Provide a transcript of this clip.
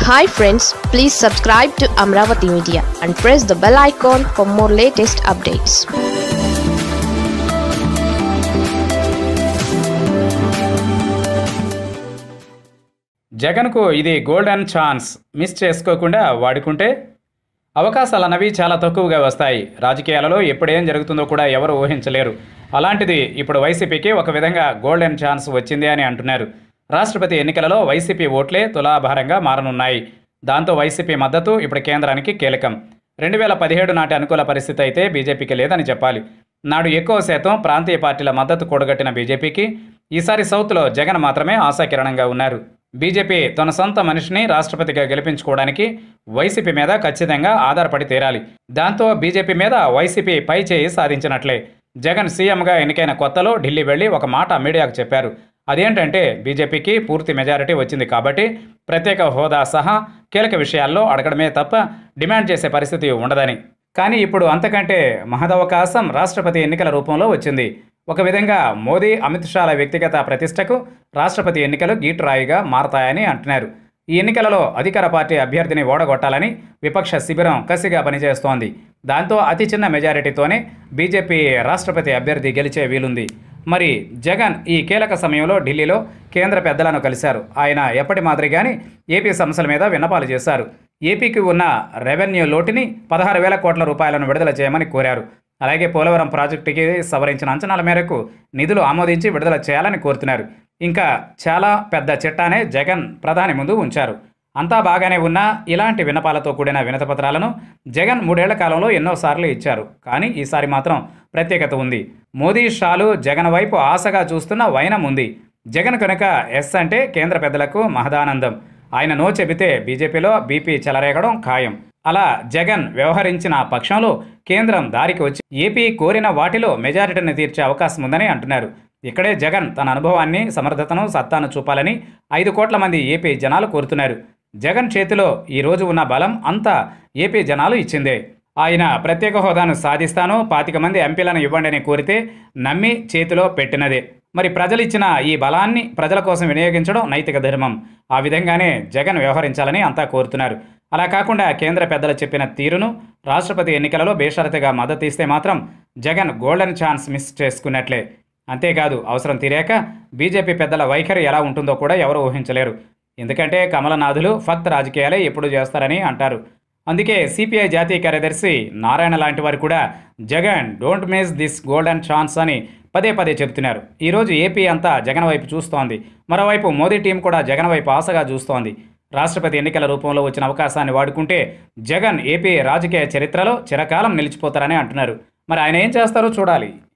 hi friends please subscribe to Amaravati media and press the bell icon for more latest updates జగన్కు ఇది golden chance miss చేసుకోకుండా వాడుకుంటే అవకాశాలు అన్నవి చాలా తక్కువగా వస్తాయి రాజకీయాలలో ఎప్పుడేం జరుగుతుందో కూడా ఎవరు ఊహించలేరు అలాంటిది ఇప్పుడు వైసీపీకి ఒక విధంగా గోల్డెన్ ఛాన్స్ వచ్చింది అని అంటున్నారు రాష్ట్రపతి ఎన్నికలలో వైసీపీ ఓట్లే తులాభారంగా మారనున్నాయి దాంతో వైసీపీ మద్దతు ఇప్పుడు కేంద్రానికి కీలకం రెండు వేల పదిహేడు నాటి అనుకూల పరిస్థితి అయితే బీజేపీకి లేదని చెప్పాలి నాడు ఎక్కువ శాతం ప్రాంతీయ పార్టీల మద్దతు కూడగట్టిన బీజేపీకి ఈసారి సౌత్లో జగన్ మాత్రమే ఆశాకిరణంగా ఉన్నారు బీజేపీ తన సొంత మనిషిని రాష్ట్రపతిగా గెలిపించుకోవడానికి వైసీపీ మీద ఖచ్చితంగా ఆధారపడి తీరాలి దాంతో బీజేపీ మీద వైసీపీ పై చేయి సాధించినట్లే జగన్ సీఎంగా ఎన్నికైన కొత్తలో ఢిల్లీ వెళ్లి ఒక మాట మీడియాకు చెప్పారు అదేంటంటే బీజేపీకి పూర్తి మెజారిటీ వచ్చింది కాబట్టి ప్రత్యేక హోదా సహా కీలక విషయాల్లో అడగడమే తప్ప డిమాండ్ చేసే పరిస్థితి ఉండదని కానీ ఇప్పుడు అంతకంటే మహదవకాశం రాష్ట్రపతి ఎన్నికల రూపంలో వచ్చింది ఒక విధంగా మోదీ అమిత్ షాల వ్యక్తిగత ప్రతిష్టకు రాష్ట్రపతి ఎన్నికలు గీటురాయిగా మారతాయని అంటున్నారు ఈ ఎన్నికలలో అధికార పార్టీ అభ్యర్థిని ఓడగొట్టాలని విపక్ష శిబిరం కసిగా పనిచేస్తోంది దాంతో అతి చిన్న మెజారిటీతోనే బీజేపీ రాష్ట్రపతి అభ్యర్థి గెలిచే వీలుంది మరి జగన్ ఈ కీలక సమయంలో ఢిల్లీలో కేంద్ర పెద్దలను కలిశారు ఆయన ఎప్పటి మాదిరిగానే ఏపీ సమస్యల మీద విన్నపాలు చేశారు ఏపీకి ఉన్న రెవెన్యూ లోటుని పదహారు వేల కోట్ల రూపాయలను విడుదల చేయమని కోరారు అలాగే పోలవరం ప్రాజెక్టుకి సవరించిన అంచనాల మేరకు నిధులు ఆమోదించి విడుదల చేయాలని కోరుతున్నారు ఇంకా చాలా పెద్ద చిట్టానే జగన్ ప్రధాని ముందు ఉంచారు అంతా బాగానే ఉన్నా ఇలాంటి వినపాలతో కూడిన వినతపత్రాలను జగన్ మూడేళ్ల కాలంలో ఎన్నోసార్లు ఇచ్చారు కానీ ఈసారి మాత్రం ప్రత్యేకత ఉంది మోదీ షాలు జగన్ వైపు ఆశగా చూస్తున్న వైనం ఉంది జగన్ కనుక ఎస్ అంటే కేంద్ర పెద్దలకు మహదానందం ఆయన నో చెబితే బీజేపీలో బీపీ చెలరేగడం ఖాయం అలా జగన్ వ్యవహరించిన పక్షంలో కేంద్రం దారికి వచ్చి ఏపీ కోరిన వాటిలో మెజారిటీని తీర్చే అవకాశం ఉందని అంటున్నారు ఇక్కడే జగన్ తన అనుభవాన్ని సమర్థతను సత్తాను చూపాలని ఐదు కోట్ల మంది ఏపీ జనాలు కోరుతున్నారు జగన్ చేతిలో ఈ రోజు ఉన్న బలం అంతా ఏపీ జనాలు ఇచ్చిందే ఆయన ప్రత్యేక హోదాను సాధిస్తాను పాతిక మంది ఎంపీలను ఇవ్వండి అని కోరితే నమ్మి చేతిలో పెట్టినదే మరి ప్రజలు ఇచ్చిన ఈ బలాన్ని ప్రజల కోసం వినియోగించడం నైతిక ధర్మం ఆ విధంగానే జగన్ వ్యవహరించాలని అంతా కోరుతున్నారు అలా కాకుండా కేంద్ర పెద్దలు చెప్పిన తీరును రాష్ట్రపతి ఎన్నికలలో బేషరతుగా మద్దతు ఇస్తే మాత్రం జగన్ గోల్డెన్ ఛాన్స్ మిస్ చేసుకున్నట్లే అంతేకాదు అవసరం తీరాక బీజేపీ పెద్దల వైఖరి ఎలా ఉంటుందో కూడా ఎవరు ఊహించలేరు ఎందుకంటే కమలనాథులు ఫక్త్ రాజకీయాలే ఎప్పుడు చేస్తారని అంటారు అందుకే సిపిఐ జాతీయ కార్యదర్శి నారాయణ లాంటి వారు కూడా Jagan don't miss this golden chance అని పదే పదే చెబుతున్నారు ఈరోజు ఏపీ అంతా జగన్ వైపు చూస్తోంది మరోవైపు మోదీ టీం కూడా జగన్ వైపు ఆశగా చూస్తోంది రాష్ట్రపతి ఎన్నికల రూపంలో వచ్చిన అవకాశాన్ని వాడుకుంటే జగన్ ఏపీ రాజకీయ చరిత్రలో చిరకాలం నిలిచిపోతారని అంటున్నారు మరి ఆయన ఏం చేస్తారో చూడాలి